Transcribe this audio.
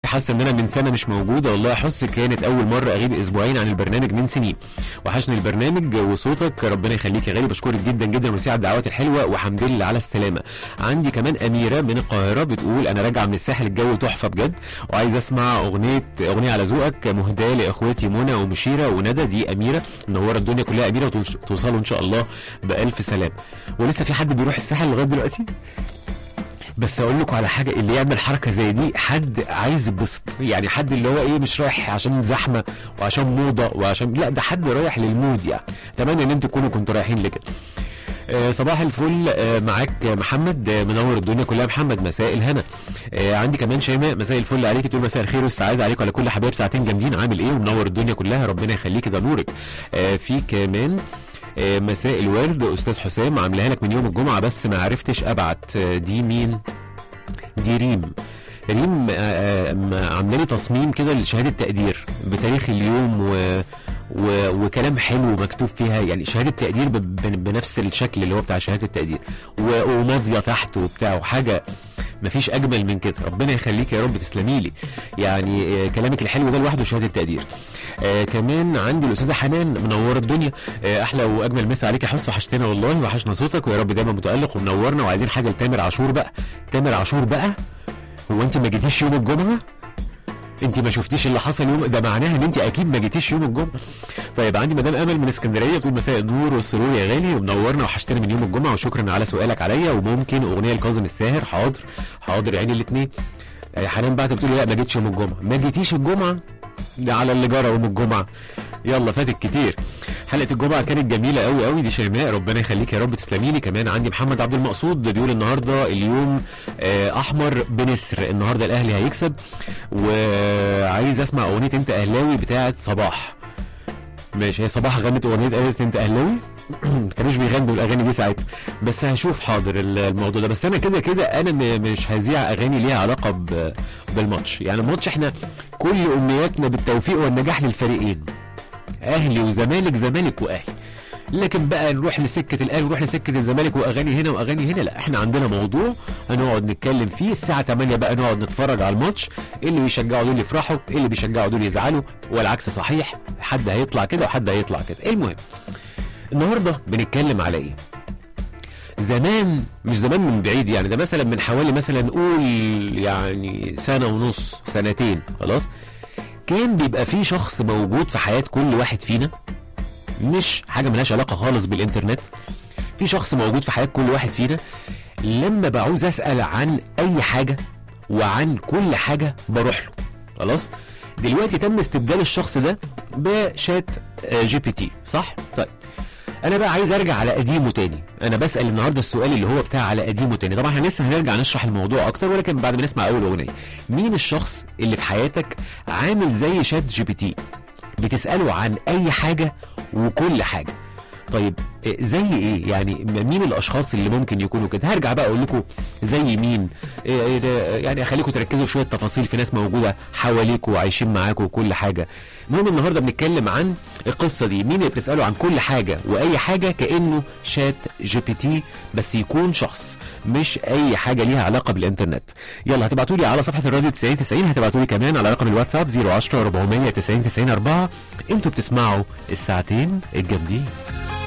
حاسه ان انا من سنه مش موجوده والله يا حس كانت اول مره اغيب اسبوعين عن البرنامج من سنين وحشني البرنامج وصوتك ربنا يخليك يا غالي بشكرك جدا جدا وميرسي على الدعوات الحلوه وحمد لله على السلامه عندي كمان اميره من القاهره بتقول انا راجعه من الساحل الجو تحفه بجد وعايز اسمع اغنيه اغنيه على ذوقك مهداه لاخواتي منى ومشيره وندى دي اميره منوره الدنيا كلها اميره وتوصلوا ان شاء الله بالف سلام ولسه في حد بيروح الساحل لغايه دلوقتي بس اقول لكم على حاجه اللي يعمل حركه زي دي حد عايز يتبسط يعني حد اللي هو ايه مش رايح عشان زحمه وعشان موضه وعشان لا ده حد رايح للمود يعني اتمنى ان انتوا تكونوا كنتوا رايحين لكده آه، صباح الفل آه، معاك محمد آه، منور الدنيا كلها محمد مساء الهنا آه، عندي كمان شيماء مساء الفل عليك تقول مساء الخير والسعاده عليك وعلى كل حبايب ساعتين جامدين عامل ايه ومنور الدنيا كلها ربنا يخليك ده نورك آه، في كمان آه، مساء الورد استاذ حسام عاملاها لك من يوم الجمعه بس ما عرفتش ابعت آه، دي مين دي ريم ريم آه، آه، عامله لي تصميم كده لشهاده تقدير بتاريخ اليوم و... و... وكلام حلو مكتوب فيها يعني شهاده تقدير ب... ب... بنفس الشكل اللي هو بتاع شهاده التقدير و... وماضيه تحت وبتاع وحاجه مفيش اجمل من كده ربنا يخليك يا رب تسلمي لي يعني آه، كلامك الحلو ده لوحده شهاده تقدير آه كمان عندي الاستاذه حنان منوره الدنيا آه احلى واجمل مسا عليك يا حس وحشتنا والله وحشنا صوتك ويا رب دايما متالق ومنورنا وعايزين حاجه لتامر عاشور بقى تامر عاشور بقى هو انت ما جيتيش يوم الجمعه انت ما شفتيش اللي حصل يوم ده معناها ان انت اكيد ما جيتيش يوم الجمعه طيب عندي مدام امل من اسكندريه بتقول مساء النور والسرور يا غالي ومنورنا وحشتنا من يوم الجمعه وشكرا على سؤالك عليا وممكن اغنيه لكاظم الساهر حاضر حاضر عيني الاثنين حنان بعد بتقول لا ما جيتش يوم الجمعه ما جيتيش الجمعه ده على اللي جرى يوم الجمعه يلا فاتك كتير حلقه الجمعه كانت جميله قوي قوي دي شيماء ربنا يخليك يا رب تسلمي لي كمان عندي محمد عبد المقصود بيقول النهارده اليوم آه احمر بنسر النهارده الاهلي هيكسب وعايز اسمع اغنيه انت اهلاوي بتاعه صباح ماشي هي صباح غنت اغنيه قالت انت اهلاوي ما كانوش بيغنوا الاغاني دي ساعتها بس هشوف حاضر الموضوع ده بس انا كده كده انا م- مش هذيع اغاني ليها علاقه ب- بالماتش يعني الماتش احنا كل امنياتنا بالتوفيق والنجاح للفريقين اهلي وزمالك زمالك واهلي لكن بقى نروح لسكه الاهلي ونروح لسكه الزمالك واغاني هنا واغاني هنا لا احنا عندنا موضوع هنقعد نتكلم فيه الساعه 8 بقى نقعد نتفرج على الماتش اللي بيشجعوا دول يفرحوا اللي بيشجعوا دول يزعلوا والعكس صحيح حد هيطلع كده وحد هيطلع كده المهم النهارده بنتكلم على ايه زمان مش زمان من بعيد يعني ده مثلا من حوالي مثلا نقول يعني سنه ونص سنتين خلاص كان بيبقى في شخص موجود في حياه كل واحد فينا مش حاجه ملهاش علاقه خالص بالانترنت في شخص موجود في حياه كل واحد فينا لما بعوز اسال عن اي حاجه وعن كل حاجه بروح له خلاص دلوقتي تم استبدال الشخص ده بشات آه، جي بي تي صح طيب انا بقى عايز ارجع على قديمه تاني انا بسال النهارده السؤال اللي هو بتاع على قديمه تاني طبعا احنا لسه هنرجع نشرح الموضوع اكتر ولكن بعد ما نسمع اول اغنيه مين الشخص اللي في حياتك عامل زي شات جي بي تي بتساله عن اي حاجه وكل حاجه طيب إيه- زي ايه يعني م- مين الاشخاص اللي ممكن يكونوا كده هرجع بقى اقول لكم زي مين إيه إيه ده- يعني اخليكم تركزوا في شويه تفاصيل في ناس موجوده حواليكوا وعايشين معاكوا وكل حاجه المهم النهارده بنتكلم عن القصه دي مين اللي بتساله عن كل حاجه واي حاجه كانه شات جي بي تي بس يكون شخص مش اي حاجه ليها علاقه بالانترنت يلا هتبعتوا لي على صفحه الراديو 90 90 هتبعتوا لي كمان على رقم الواتساب 010 400 90 90 4 انتوا بتسمعوا الساعتين الجامدين